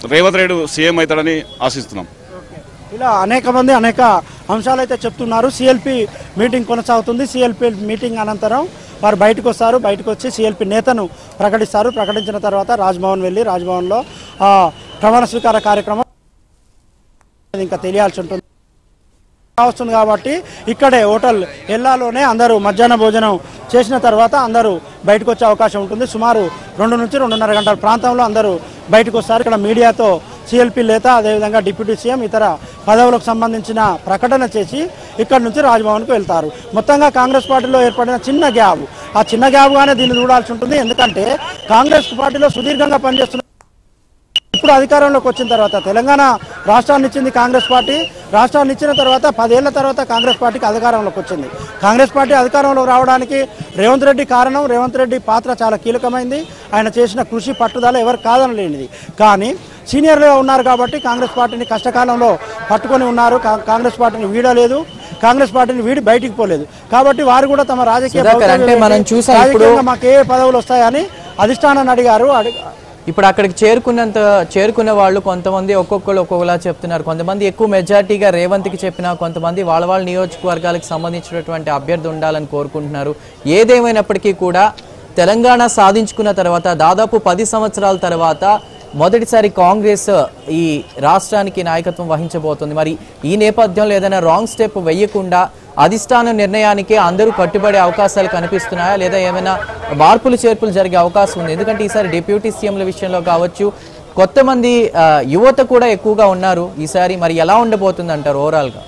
Revanth Reddy CM అవుతాడని ఆశిస్తున్నాం ఇలా అనేక మంది అనేక అంశాలు అయితే చెప్తున్నారు సిఎల్పి మీటింగ్ కొనసాగుతుంది సిఎల్పి మీటింగ్ అనంతరం వారు బయటకు వస్తారు బయటకు వచ్చి సిఎల్పి నేతను ప్రకటిస్తారు ప్రకటించిన తర్వాత రాజ్భవన్ వెళ్ళి రాజ్భవన్లో ఆ, ప్రమాణ స్వీకార కార్యక్రమం ఇంకా తెలియాల్సి ఉంటుంది వస్తుంది కాబట్టి ఇక్కడే హోటల్ ఎల్లాలోనే అందరూ మధ్యాహ్న భోజనం చేసిన తర్వాత అందరూ బయటకు వచ్చే అవకాశం ఉంటుంది సుమారు రెండు నుంచి రెండున్నర గంటల ప్రాంతంలో అందరూ బయటకు వస్తారు ఇక్కడ మీడియాతో సిఎల్పి నేత అదేవిధంగా డిప్యూటీ సీఎం ఇతర పదవులకు సంబంధించిన ప్రకటన చేసి ఇక్కడ నుంచి రాజ్భవన్కు వెళ్తారు మొత్తంగా కాంగ్రెస్ పార్టీలో ఏర్పడిన చిన్న గ్యాప్ ఆ చిన్న గ్యాప్గానే దీన్ని చూడాల్సి ఉంటుంది ఎందుకంటే కాంగ్రెస్ పార్టీలో సుదీర్ఘంగా పనిచేస్తున్న ఇప్పుడు అధికారంలోకి వచ్చిన తర్వాత తెలంగాణ రాష్ట్రాన్ని ఇచ్చింది కాంగ్రెస్ పార్టీ రాష్ట్రాన్ని ఇచ్చిన తర్వాత పదేళ్ల తర్వాత కాంగ్రెస్ పార్టీకి అధికారంలోకి వచ్చింది కాంగ్రెస్ పార్టీ అధికారంలోకి రావడానికి రేవంత్ రెడ్డి కారణం రేవంత్ రెడ్డి పాత్ర చాలా కీలకమైంది ఆయన చేసిన కృషి పట్టుదల ఎవరు కాదనలేనిది కానీ సీనియర్గా ఉన్నారు కాబట్టి కాంగ్రెస్ పార్టీని కష్టకాలంలో పట్టుకొని ఉన్నారు కా- కాంగ్రెస్ పార్టీని వీడలేదు కాంగ్రెస్ పార్టీని వీడి బయటికి పోలేదు కాబట్టి వారు కూడా తమ రాజకీయ సుధాకర్, అంటే భవితవ్యం మనం ఏంటి? చూసాం ఇప్పుడు- రాజకీయంగా మాకు ఏ పదవులు వస్తాయని అధిష్టానాన్ని అడిగారు అడి ఇప్పుడు అక్కడికి చేరుకున్నంత చేరుకున్న వాళ్ళు కొంతమంది ఒక్కొక్కరు ఒక్కొక్కలా చెప్తున్నారు కొంతమంది ఎక్కువ మెజార్టీగా రేవంత్కి చెప్పినా కొంతమంది వాళ్ళ వాళ్ళ నియోజకవర్గాలకు సంబంధించినటువంటి అభ్యర్థి ఉండాలని కోరుకుంటున్నారు ఏదేమైనప్పటికీ కూడా తెలంగాణ సాధించుకున్న తర్వాత దాదాపు పది సంవత్సరాల తర్వాత మొదటిసారి కాంగ్రెస్ ఈ రాష్ట్రానికి నాయకత్వం వహించబోతుంది మరి ఈ నేపథ్యంలో ఏదైనా రాంగ్ స్టెప్ వేయకుండా అధిష్టాన నిర్ణయానికి అందరూ కట్టుబడే అవకాశాలు కనిపిస్తున్నాయా లేదా ఏమైనా మార్పులు చేర్పులు జరిగే అవకాశం ఉంది ఎందుకంటే ఈసారి డిప్యూటీ సీఎంల విషయంలో కావచ్చు కొత్త మంది ఆ, యువత కూడా ఎక్కువగా ఉన్నారు ఈసారి మరి ఎలా ఉండబోతుంది అంటారు ఓవరాల్గా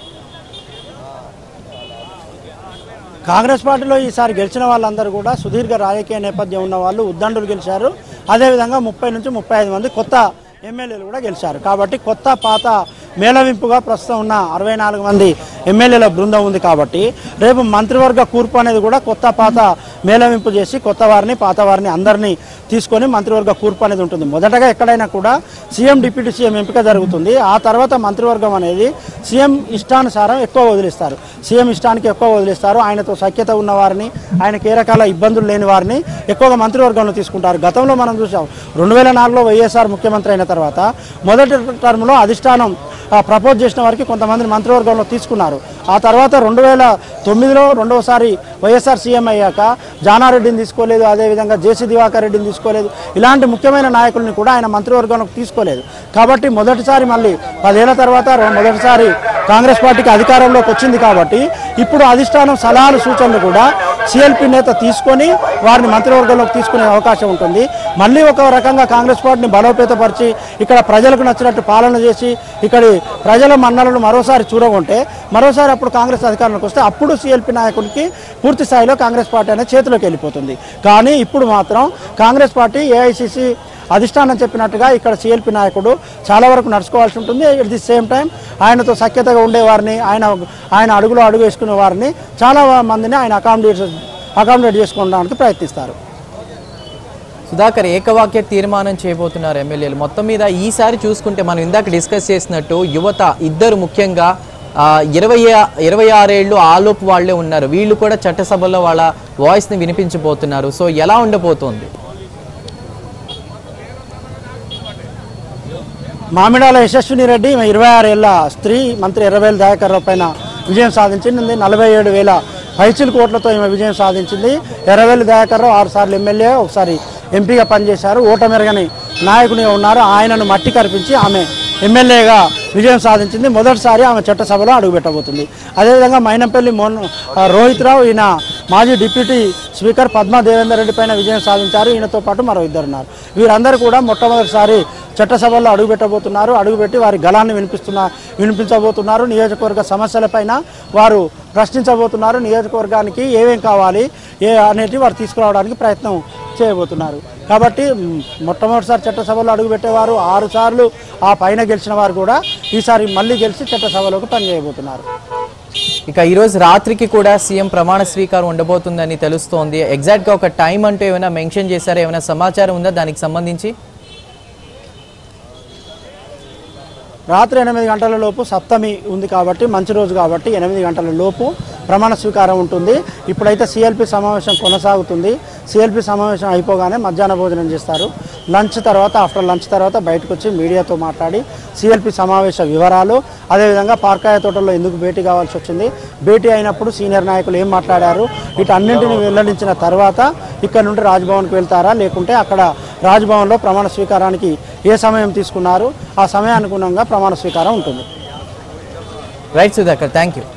కాంగ్రెస్ పార్టీలో ఈసారి గెలిచిన వాళ్ళందరూ కూడా సుదీర్ఘ రాజకీయ నేపథ్యం ఉన్న వాళ్ళు ఉద్దండులు గెలిచారు అదేవిధంగా ముప్పై నుంచి ముప్పై ఐదు మంది కొత్త ఎమ్మెల్యేలు కూడా గెలిచారు కాబట్టి కొత్త పాత మేళవింపుగా ప్రస్తుతం ఉన్న అరవై నాలుగు మంది ఎమ్మెల్యేల బృందం ఉంది కాబట్టి రేపు మంత్రివర్గ కూర్పు అనేది కూడా కొత్త పాత మేళవింపు చేసి కొత్త వారిని పాత వారిని అందరినీ తీసుకొని మంత్రివర్గ కూర్పు అనేది ఉంటుంది మొదటగా ఎక్కడైనా కూడా సీఎం డిప్యూటీ సీఎం ఎంపిక జరుగుతుంది ఆ తర్వాత మంత్రివర్గం అనేది సీఎం ఇష్టానుసారం ఎక్కువ వదిలిస్తారు సీఎం ఇష్టానికి ఎక్కువ వదిలిస్తారు ఆయనతో సఖ్యత ఉన్న వారిని ఆయనకి ఏ రకాల ఇబ్బందులు లేని వారిని ఎక్కువగా మంత్రివర్గంలో తీసుకుంటారు గతంలో మనం చూసాం రెండు వేల నాలుగులో వైఎస్ఆర్ ముఖ్యమంత్రి అయిన తర్వాత మొదటి టర్మ్లో అధిష్టానం ఆ, ప్రపోజ్ చేసిన వారికి కొంతమందిని మంత్రివర్గంలో తీసుకున్నారు ఆ తర్వాత రెండు వేల తొమ్మిదిలో రెండవసారి వైఎస్ఆర్ సీఎం అయ్యాక జానారెడ్డిని తీసుకోలేదు అదేవిధంగా జేసీ దివాకర్ రెడ్డిని తీసుకోలేదు ఇలాంటి ముఖ్యమైన నాయకుల్ని కూడా ఆయన మంత్రివర్గంలోకి తీసుకోలేదు కాబట్టి మొదటిసారి మళ్ళీ పదేళ్ల తర్వాత రో- మొదటిసారి కాంగ్రెస్ పార్టీకి అధికారంలోకి వచ్చింది కాబట్టి ఇప్పుడు అధిష్టానం సలహాలు సూచనలు కూడా సిఎల్పి నేత తీసుకొని వారిని మంత్రివర్గంలోకి తీసుకునే అవకాశం ఉంటుంది మళ్ళీ ఒక రకంగా కాంగ్రెస్ పార్టీని బలోపేతపరిచి ఇక్కడ ప్రజలకు నచ్చినట్టు పాలన చేసి ఇక్కడి ప్రజల మన్నలను మరోసారి చూరగొంటే మరోసారి అప్పుడు కాంగ్రెస్ అధికారంలోకి వస్తే అప్పుడు సిఎల్పి నాయకుడికి పూర్తి స్థాయిలో కాంగ్రెస్ పార్టీ అనేది చేతిలోకి వెళ్ళిపోతుంది కానీ ఇప్పుడు మాత్రం కాంగ్రెస్ పార్టీ ఏఐసిసి అధిష్టానం చెప్పినట్టుగా ఇక్కడ సిఎల్పి నాయకుడు చాలా వరకు నడుచుకోవాల్సి ఉంటుంది ఎట్ ది సేమ్ టైం ఆయనతో సఖ్యతగా ఉండేవారిని ఆయన ఆయన అడుగులో అడుగు వేసుకునే వారిని చాలా మందిని ఆయన అకామిడేట్ అకామిడేట్ చేసుకోవడానికి ప్రయత్నిస్తారు సుధాకర్ ఏకవాక్య తీర్మానం చేయబోతున్నారు ఎమ్మెల్యేలు మొత్తం మీద ఈసారి చూసుకుంటే మనం ఇందాక డిస్కస్ చేసినట్టు యువత ఇద్దరు ముఖ్యంగా ఆ, ఇరవై ఆ- ఇరవై ఆరేళ్ళు ఆలోపు వాళ్ళే ఉన్నారు వీళ్ళు కూడా చట్టసభలో వాళ్ళ వాయిస్ని వినిపించబోతున్నారు సో ఎలా ఉండబోతోంది మామిడాల యశస్విని రెడ్డి ఈమె ఇరవై ఆరు ఏళ్ళ స్త్రీ మంత్రి ఎర్రవేల దయాకర్ రావు పైన విజయం సాధించింది నలభై ఏడు వేల పైచిల్ కోట్లతో ఈమె విజయం సాధించింది ఎర్రవేలి దయాకర్ రావు ఆరు సార్లు ఎమ్మెల్యే ఒకసారి ఎంపీగా పనిచేశారు ఓటమెరగని నాయకునిగా ఉన్నారు ఆయనను మట్టి కరిపించి ఆమె ఎమ్మెల్యేగా విజయం సాధించింది మొదటిసారి ఆమె చట్టసభలో అడుగుపెట్టబోతుంది అదేవిధంగా మైనంపల్లి మోహన్ ఆ, రోహిత్ రావు ఈయన మాజీ డిప్యూటీ స్పీకర్ పద్మా దేవేందర్ రెడ్డి పైన విజయం సాధించారు ఈయనతో పాటు మరో ఇద్దరు ఉన్నారు వీరందరూ కూడా మొట్టమొదటిసారి చట్టసభల్లో అడుగుపెట్టబోతున్నారు అడుగుపెట్టి వారి గళాన్ని వినిపిస్తున్న వినిపించబోతున్నారు నియోజకవర్గ సమస్యలపైన వారు ప్రశ్నించబోతున్నారు నియోజకవర్గానికి ఏమేం కావాలి ఏ అనేది వారు తీసుకురావడానికి ప్రయత్నం చేయబోతున్నారు కాబట్టి మ్, మొట్టమొదటిసారి చట్టసభలో అడుగుపెట్టేవారు ఆరు సార్లు ఆ పైన గెలిచిన వారు కూడా ఈసారి మళ్ళీ గెలిచి చట్టసభలోకి పనిచేయబోతున్నారు ఇక ఈరోజు రాత్రికి కూడా సీఎం ప్రమాణ స్వీకారం ఉండబోతుందని తెలుస్తోంది ఎగ్జాక్ట్గా ఒక టైం అంటూ ఏమైనా మెన్షన్ చేశారా ఏమైనా సమాచారం ఉందా దానికి సంబంధించి రాత్రి ఎనిమిది గంటల లోపు సప్తమి ఉంది కాబట్టి మంచి రోజు కాబట్టి ఎనిమిది గంటల లోపు ప్రమాణ స్వీకారం ఉంటుంది ఇప్పుడైతే సిఎల్పి సమావేశం కొనసాగుతుంది సిఎల్పి సమావేశం అయిపోగానే మధ్యాహ్న భోజనం చేస్తారు లంచ్ తర్వాత ఆఫ్టర్ లంచ్ తర్వాత బయటకు వచ్చి మీడియాతో మాట్లాడి సిఎల్పి సమావేశ వివరాలు అదేవిధంగా పార్కాయ తోటలో ఎందుకు భేటీ కావాల్సి వచ్చింది భేటీ అయినప్పుడు సీనియర్ నాయకులు ఏం మాట్లాడారు వీటన్నింటిని వెల్లడించిన తర్వాత ఇక్కడ నుండి రాజ్భవన్కి వెళ్తారా లేకుంటే అక్కడ రాజ్భవన్లో ప్రమాణ స్వీకారానికి ఏ సమయం తీసుకున్నారు ఆ సమయానుగుణంగా ప్రమాణ స్వీకారం ఉంటుంది రైట్ సుధాకర్ థ్యాంక్ యూ